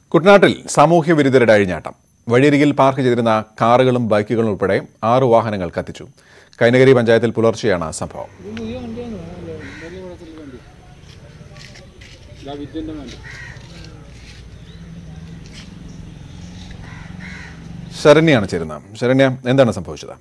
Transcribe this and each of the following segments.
കുട്ടനാട്ടിൽ സാമൂഹ്യ വിരുദ്ധരുടെ അഴിഞ്ഞാട്ടം വഴിയരികിൽ പാർക്ക് ചെയ്തിരുന്ന കാറുകളും ബൈക്കുകളും ഉൾപ്പെടെ ആറ് വാഹനങ്ങൾ കത്തിച്ചു കൈനഗരി പഞ്ചായത്തിൽ പുലർച്ചെയാണ് സംഭവം ശരണ്യാണ് ചേരുന്നത് ശരണ്യ എന്താണ് സംഭവിച്ചത്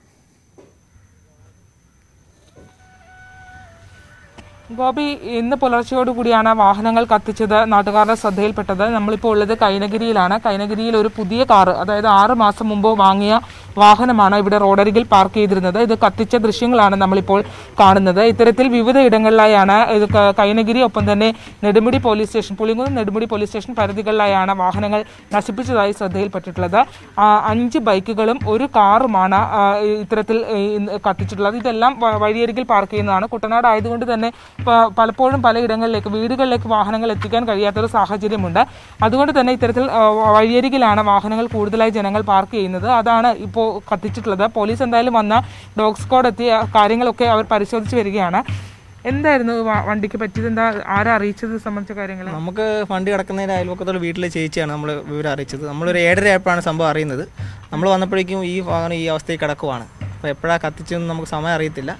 ഗോപി ഇന്ന് പുലർച്ചയോടുകൂടിയാണ് വാഹനങ്ങൾ കത്തിച്ചത് നാട്ടുകാരുടെ ശ്രദ്ധയിൽപ്പെട്ടത് നമ്മളിപ്പോൾ ഉള്ളത് കൈനഗിരിയിലാണ് കൈനഗിരിയിൽ ഒരു പുതിയ കാറ് അതായത് ആറ് മാസം മുമ്പ് വാങ്ങിയ വാഹനമാണ് ഇവിടെ റോഡരികിൽ പാർക്ക് ചെയ്തിരുന്നത് ഇത് കത്തിച്ച ദൃശ്യങ്ങളാണ് നമ്മളിപ്പോൾ കാണുന്നത് ഇത്തരത്തിൽ വിവിധ ഇടങ്ങളിലായാണ് ഇത് ക- കൈനഗിരി ഒപ്പം തന്നെ Nedumudi police station Pulinkunnu Nedumudi police station പരിധികളിലായാണ് വാഹനങ്ങൾ നശിപ്പിച്ചതായി ശ്രദ്ധയിൽപ്പെട്ടിട്ടുള്ളത് ആ, അഞ്ച് ബൈക്കുകളും ഒരു കാറുമാണ് ആ, ഇത്തരത്തിൽ ഈ, ഇന്ന് കത്തിച്ചിട്ടുള്ളത് ഇതെല്ലാം വ- വഴിയരികിൽ പാർക്ക് ചെയ്യുന്നതാണ് കുട്ടനാട് ആയതുകൊണ്ട് തന്നെ പ- പലപ്പോഴും പലയിടങ്ങളിലേക്ക് വീടുകളിലേക്ക് വാഹനങ്ങൾ എത്തിക്കാൻ കഴിയാത്തൊരു സാഹചര്യമുണ്ട് അതുകൊണ്ട് തന്നെ ഇത്തരത്തിൽ ആ, വഴിയരികിലാണ് വാഹനങ്ങൾ കൂടുതലായി ജനങ്ങൾ പാർക്ക് ചെയ്യുന്നത് അതാണ് ഇപ്പോൾ കത്തിച്ചിട്ടുള്ളത് പോലീസ് എന്തായാലും വന്ന ഡോഗ് സ്ക്വാഡ് എത്തി ആ കാര്യങ്ങളൊക്കെ അവർ പരിശോധിച്ച് വരികയാണ് എന്തായിരുന്നു വ- വണ്ടിക്ക് പറ്റിയത് എന്താ ആരാ അറിയിച്ചത് ഇത് സംബന്ധിച്ച കാര്യങ്ങൾ നമുക്ക് വണ്ടി കിടക്കുന്നതിൻ്റെ അയൽവക്കത്തുള്ള വീട്ടിലെ ചേച്ചിയാണ് നമ്മൾ വിവരം അറിയിച്ചത് നമ്മളൊരു ഏഴര ആയപ്പോഴാണ് സംഭവം അറിയുന്നത് നമ്മൾ വന്നപ്പോഴേക്കും ഈ വാഹനം ഈ അവസ്ഥയിൽ കിടക്കുവാണ് അപ്പോൾ എപ്പോഴാണ് കത്തിച്ചതെന്ന് നമുക്ക് സമയം അറിയത്തില്ല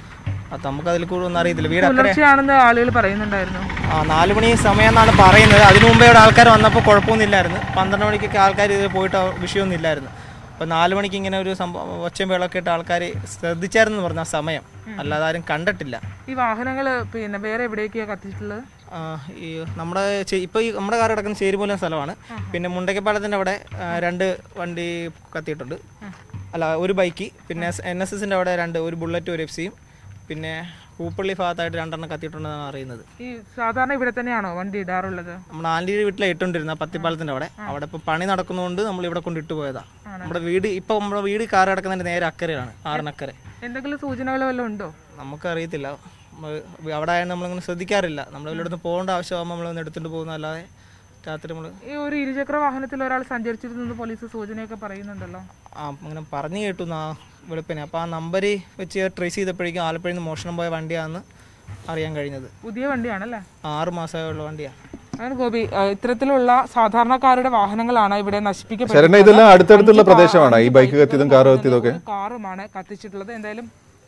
അത് നമുക്ക് അതിൽ കൂടുതൽ ഒന്നും അറിയത്തില്ല വീട് അക്കരെ പുലർച്ചെയാണെന്ന് ആളുകൾ പറയുന്നുണ്ടായിരുന്നു ആ നാല് മണി സമയം എന്നാണ് പറയുന്നത് അതിനു മുമ്പേ ഇവിടെ ആൾക്കാർ വന്നപ്പോൾ കുഴപ്പമൊന്നുമില്ലായിരുന്നു പന്ത്രണ്ട് മണിക്കൊക്കെ ആൾക്കാർ ഇത് പോയിട്ട് വിഷയമൊന്നും ഇല്ലായിരുന്നു അപ്പോൾ നാല് മണിക്ക് ഇങ്ങനെ ഒരു സംഭവം ഒച്ചയും വെള്ളമൊക്കെ ഇട്ട് ആൾക്കാർ ശ്രദ്ധിച്ചായിരുന്നു പറഞ്ഞ ആ സമയം അല്ലാതെ ആരും കണ്ടിട്ടില്ല ഈ വാഹനങ്ങൾ പിന്നെ വേറെ എവിടേക്കാണ് കത്തിച്ചിട്ടുള്ളത് ആ, ഈ നമ്മുടെ ചെ- ഇപ്പൊ ഈ നമ്മുടെ കാർ കിടക്കുന്ന ചേരുമൂലം സ്ഥലമാണ് പിന്നെ മുണ്ടക്കപ്പാലത്തിന്റെ അവിടെ ആ, രണ്ട് വണ്ടി കത്തിയിട്ടുണ്ട് അല്ല ഒരു ബൈക്ക് പിന്നെ എൻ എസ് എസിന്റെ അവിടെ രണ്ട് ഒരു ബുള്ളറ്റ് ഒരു എഫ് സിയും പിന്നെ പൂപ്പള്ളി ഭാഗത്തായിട്ട് രണ്ടെണ്ണം കത്തിയിട്ടുണ്ടെന്നാണ് അറിയുന്നത് ഈ സാധാരണ ഇവിടെ തന്നെയാണോ വണ്ടി ഇടാറുള്ളത് നമ്മുടെ ആന്റിയുടെ വീട്ടിലെ ഇട്ടുകൊണ്ടിരുന്ന പത്തിപ്പാലത്തിന്റെ അവിടെ അവിടെ ഇപ്പൊ പണി നടക്കുന്നതുകൊണ്ട് നമ്മൾ ഇവിടെ കൊണ്ട് ഇട്ട് പോയതാ നമ്മുടെ വീട് ഇപ്പൊ നമ്മുടെ വീട് കാർ കിടക്കുന്നതിന്റെ നേരെ അക്കരയാണ് ആറിനക്കരെ എന്തെങ്കിലും സൂചനകൾ വല്ലതും ഉണ്ടോ നമുക്കറിയത്തില്ല നമ്മള് അവിടെ ആയാലും നമ്മളിങ്ങനെ ശ്രദ്ധിക്കാറില്ല നമ്മൾ ഇവിടെ പോകേണ്ട ആവശ്യമാകുമ്പോൾ നമ്മളൊന്ന് എടുത്തുകൊണ്ട് പോകുന്നതല്ലാതെ രാത്രി നമ്മൾ ഈ ഒരു ഇരുചക്ര വാഹനത്തിൽ ഒരാൾ സഞ്ചരിച്ചിരുന്നു പോലീസ് സൂചനയൊക്കെ പറയുന്നുണ്ടല്ലോ ആ അങ്ങനെ പറഞ്ഞു കേട്ടു നാ വെളുപ്പിനെ അപ്പോൾ ആ നമ്പർ വെച്ച് ട്രേസ് ചെയ്തപ്പോഴേക്കും ആലപ്പുഴയിൽ നിന്ന് മോഷണം പോയ വണ്ടിയാണെന്ന് അറിയാൻ കഴിഞ്ഞത് പുതിയ വണ്ടിയാണല്ലേ ആറ് മാസമായുള്ള വണ്ടിയാണ് അതാണ് ഗോപി ആ, ഇത്തരത്തിലുള്ള സാധാരണക്കാരുടെ വാഹനങ്ങളാണ് ഇവിടെ ശരണ്യ നശിപ്പിക്കപ്പെട്ടത് ഇതെല്ലാം അടുത്തടുത്തുള്ള പ്രദേശമാണ് ഈ ബൈക്ക് കത്തിയതും കാറ് കത്തിയതും ഒക്കെ കാറുമാണ് കത്തിച്ചിട്ടുള്ളത് എന്തായാലും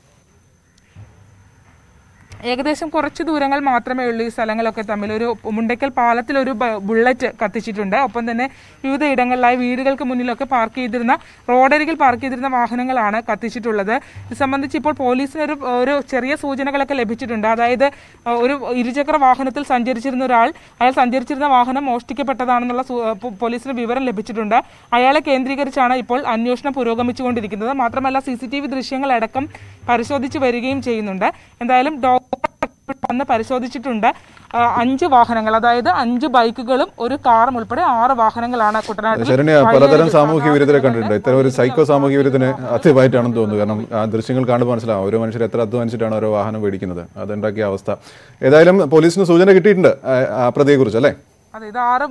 ഏകദേശം കുറച്ച് ദൂരങ്ങൾ മാത്രമേ ഉള്ളൂ ഈ സ്ഥലങ്ങളൊക്കെ തമ്മിൽ ഒരു മുണ്ടയ്ക്കൽ പാലത്തിൽ ഒരു ബ- ബുള്ളറ്റ് കത്തിച്ചിട്ടുണ്ട് ഒപ്പം തന്നെ വിവിധ ഇടങ്ങളിലായി വീടുകൾക്ക് മുന്നിലൊക്കെ പാർക്ക് ചെയ്തിരുന്ന റോഡരികിൽ പാർക്ക് ചെയ്തിരുന്ന വാഹനങ്ങളാണ് കത്തിച്ചിട്ടുള്ളത് ഇത് സംബന്ധിച്ച് ഇപ്പോൾ പോലീസിന് ഒരു ഒരു ചെറിയ സൂചനകളൊക്കെ ലഭിച്ചിട്ടുണ്ട് അതായത് അഹ്, ഒരു ഇരുചക്ര വാഹനത്തിൽ സഞ്ചരിച്ചിരുന്ന ഒരാൾ അയാൾ സഞ്ചരിച്ചിരുന്ന വാഹനം മോഷ്ടിക്കപ്പെട്ടതാണെന്നുള്ള സൂ- പോ- പോലീസിന് വിവരം ലഭിച്ചിട്ടുണ്ട് അയാളെ കേന്ദ്രീകരിച്ചാണ് ഇപ്പോൾ അന്വേഷണം പുരോഗമിച്ചുകൊണ്ടിരിക്കുന്നത് മാത്രമല്ല സി സി ടി വി ദൃശ്യങ്ങളടക്കം പരിശോധിച്ച് വരികയും ചെയ്യുന്നുണ്ട് എന്തായാലും ഡോക്ടർ വന്ന് പരിശോധിച്ചിട്ടുണ്ട് ആ, അഞ്ച് വാഹനങ്ങൾ അതായത് അഞ്ച് ബൈക്കുകളും ഒരു കാറും ഉൾപ്പെടെ ആറ് വാഹനങ്ങളാണ് കുട്ടനാട്ടിൽ ശരണ്യ പലതരം സാമൂഹ്യ വിരുദ്ധരെ കണ്ടിട്ടുണ്ട് ഇത്തരം ഒരു സൈക്കോ സാമൂഹ്യ വിരുദ്ധന് അത്യമായിട്ടാണെന്ന് തോന്നുന്നു കാരണം ആ ദൃശ്യങ്ങൾ കാണുമ്പോൾ മനസ്സിലാവും ഓരോ മനുഷ്യർ എത്ര അധ്വാനിച്ചിട്ടാണ് ഓരോ വാഹനം മേടിക്കുന്നത് അതുണ്ടാക്കിയ അവസ്ഥ ഏതായാലും പോലീസിന് സൂചന കിട്ടിയിട്ടുണ്ട് ആ, ആ പ്രതിയെക്കുറിച്ച് അല്ലേ അതെ ഇത് ആറ്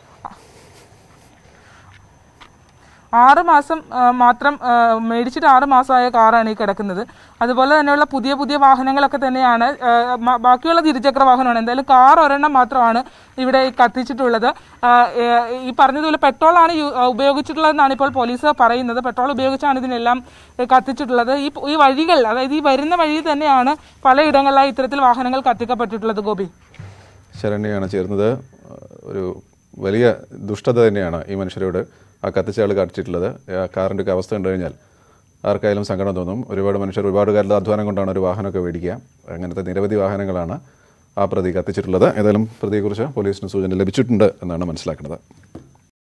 ആറ് മാസം ആ, മാത്രം ആ, മേടിച്ചിട്ട് ആറ് മാസമായ കാറാണ് ഈ കിടക്കുന്നത് അതുപോലെ തന്നെയുള്ള പുതിയ പുതിയ വാഹനങ്ങളൊക്കെ തന്നെയാണ് ആ, മ- ബാക്കിയുള്ളത് ഇരുചക്ര വാഹനമാണ് എന്തായാലും കാർ ഒരെണ്ണം മാത്രമാണ് ഇവിടെ ഈ കത്തിച്ചിട്ടുള്ളത് ആ, ഏ, ഈ പറഞ്ഞതുപോലെ പെട്രോളാണ് യു- ആ, ഉപയോഗിച്ചിട്ടുള്ളതെന്നാണ് ഇപ്പോൾ പോലീസ് പറയുന്നത് പെട്രോൾ ഉപയോഗിച്ചാണ് ഇതിനെല്ലാം ഏ, കത്തിച്ചിട്ടുള്ളത് ഈ ഈ വഴികൾ അതായത് ഈ വരുന്ന വഴി തന്നെയാണ് പലയിടങ്ങളിലായി ഇത്തരത്തിൽ വാഹനങ്ങൾ കത്തിക്കപ്പെട്ടിട്ടുള്ളത് ഗോപി ശരണ്യാണ് ചേർന്നത് ഒരു വലിയ ദുഷ്ടത തന്നെയാണ് ഈ മനുഷ്യരോട് ആ കത്തിച്ചയാൾ കാണിച്ചിട്ടുള്ളത് ആ കാറിൻ്റെ ഒക്കെ അവസ്ഥ കണ്ടു കഴിഞ്ഞാൽ ആർക്കായാലും സങ്കടം തോന്നും ഒരുപാട് മനുഷ്യർ ഒരുപാട് കാലത്ത് അധ്വാനം കൊണ്ടാണ് ഒരു വാഹനമൊക്കെ മേടിക്കുക അങ്ങനത്തെ നിരവധി വാഹനങ്ങളാണ് ആ പ്രതി കത്തിച്ചിട്ടുള്ളത് ഏതായാലും പ്രതിയെക്കുറിച്ച് പോലീസിന് സൂചന ലഭിച്ചിട്ടുണ്ട് എന്നാണ് മനസ്സിലാക്കുന്നത്